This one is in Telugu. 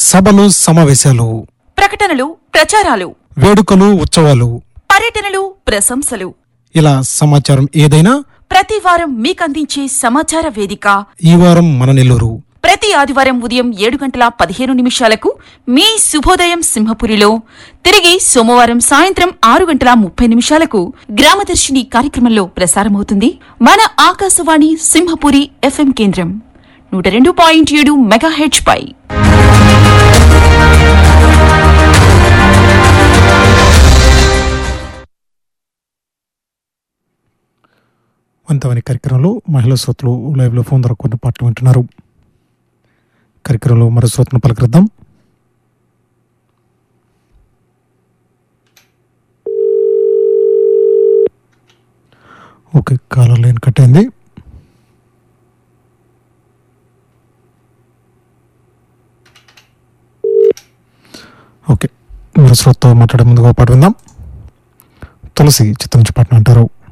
సభలు సమావేశాలు ప్రకటనలు ప్రచారాలు వేడుకలు ఉత్సవాలు పర్యటనలు ప్రశంసలు ఇలా సమాచారం ఏదైనా ప్రతి వారం మీకందించే సమాచార వేదిక ఈ వారం మన నెల్లూరు ప్రతి ఆదివారం ఉదయం ఏడు గంటల పదిహేను నిమిషాలకు మీ శుభోదయం సింహపురిలో తిరిగి సోమవారం సాయంత్రం ఆరు గంటల ముప్పై నిమిషాలకు గ్రామదర్శిని కార్యక్రమంలో ప్రసారమవుతుంది మన ఆకాశవాణి సింహపురి ఎఫ్ఎం కేంద్రం నూట రెండు పాయింట్ ఏడు మెగాహెచ్ పై వంతవని కార్యక్రమంలో మహిళా శ్రోతలు లైవ్లో ఫోన్ ద్వారా కొన్ని పాటలు వింటున్నారు కార్యక్రమంలో మరో శ్రోతను పలకరిద్దాం ఓకే కాలర్ లైన్ కట్ అయింది ఓకే మరో శ్రోతతో మాట్లాడే ముందుగా ఒక పాట విందాం తులసి చిత్రం నుంచి పాటను అంటారు